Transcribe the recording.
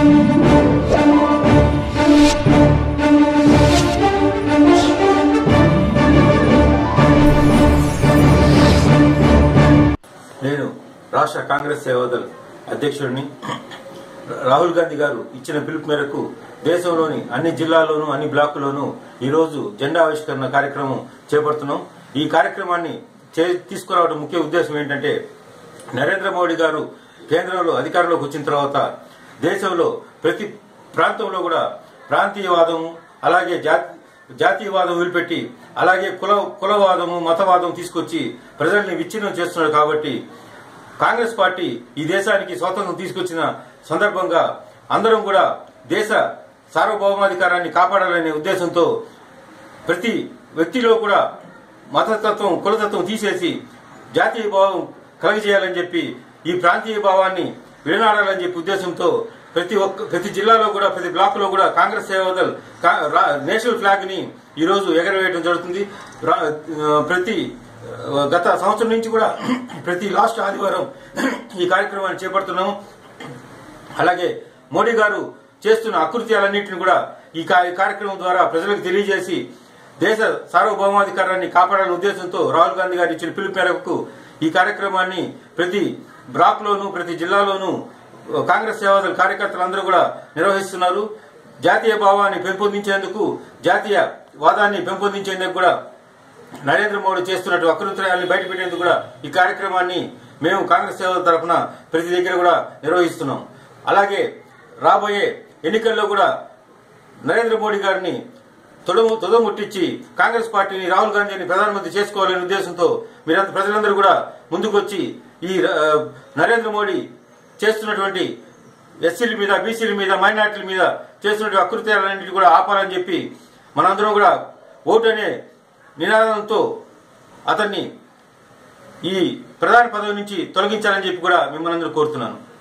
నేను రాష్ట్ర కాంగ్రెస్ సేవాదల్ అధ్యక్షుడిని రాహుల్ గాంధీ గారు ఇచ్చిన పిలుపు మేరకు దేశంలోని అన్ని జిల్లాల్లోనూ అన్ని బ్లాకుల్లోనూ ఈ రోజు జెండా ఆవిష్కరణ కార్యక్రమం చేపడుతున్నాం ఈ కార్యక్రమాన్ని చే- తీసుకురావడం ముఖ్య ఉద్దేశం ఏంటంటే నరేంద్ర మోడీ గారు కేంద్రంలో అధికారంలోకి వచ్చిన తర్వాత దేశంలో ప్రతి ప్రాంతంలో కూడా ప్రాంతీయవాదం అలాగే జాతి జాతీయవాదం వదిలిపెట్టి అలాగే కుల కులవాదము మతవాదం తీసుకొచ్చి ప్రజల్ని విచ్ఛిన్నం చేస్తున్నారు కాబట్టి కాంగ్రెస్ పార్టీ ఈ దేశానికి స్వాతంత్రం తీసుకొచ్చిన సందర్భంగా అందరం కూడా దేశ సార్వభౌమాధికారాన్ని కాపాడాలనే ఉద్దేశంతో ప్రతి వ్యక్తిలో కూడా మతతత్వం కులతత్వం తీసేసి జాతీయ భావం కలగజేయాలని చెప్పి ఈ ప్రాంతీయ భావాన్ని విడనాడాలని చెప్పి ఉద్దేశంతో ప్రతి ఒక్క ప్రతి జిల్లాలో కూడా ప్రతి బ్లాక్ లో కూడా కాంగ్రెస్ సేవదల్ కా- రా- నేషనల్ ఫ్లాగ్ ని ఈ రోజు ఎగరవేయడం జరుగుతుంది రా- ఆ, ప్రతి ఆ, గత సంవత్సరం నుంచి కూడా ప్రతి లాస్ట్ ఆదివారం ఈ కార్యక్రమాన్ని చేపడుతున్నాము అలాగే మోడీ గారు చేస్తున్న అకృత్యాలన్నింటిని కూడా ఈ కా- ఈ కార్యక్రమం ద్వారా ప్రజలకు తెలియజేసి దేశ సార్వభౌమాధికారాన్ని కాపాడాలనే ఉద్దేశంతో రాహుల్ గాంధీ గారు ఇచ్చిన పిలుపు మేరకు ఈ కార్యక్రమాన్ని ప్రతి బ్లాక్ లోను ప్రతి జిల్లాలోనూ కాంగ్రెస్ సేవాదళ కార్యకర్తలందరూ కూడా నిర్వహిస్తున్నారు జాతీయ భావాన్ని పెంపొందించేందుకు జాతీయ వాదాన్ని పెంపొందించేందుకు కూడా నరేంద్ర మోడీ చేస్తున్నట్టు అకృత్యాన్ని బయటపెట్టేందుకు కూడా ఈ కార్యక్రమాన్ని మేము కాంగ్రెస్ సేవల తరఫున ప్రతి దగ్గర కూడా నిర్వహిస్తున్నాం అలాగే రాబోయే ఎన్నికల్లో కూడా నరేంద్ర మోడీ గారిని తొడము తొదముట్టించి కాంగ్రెస్ పార్టీని రాహుల్ గాంధీని ప్రధానమంత్రి చేసుకోవాలనే ఉద్దేశంతో మీరంతా ప్రజలందరూ కూడా ముందుకొచ్చి ఈ ఆ, నరేంద్ర మోడీ చేస్తున్నటువంటి ఎస్సీల మీద బీసీల మీద మైనార్టీల మీద చేస్తున్నటువంటి అకృత్యాలన్నింటినీ కూడా ఆపాలని చెప్పి మనందరం కూడా ఓటు అనే నినాదంతో అతన్ని ఈ ప్రధాన పదవి నుంచి తొలగించాలని చెప్పి కూడా మిమ్మల్ని అందరూ కోరుతున్నాను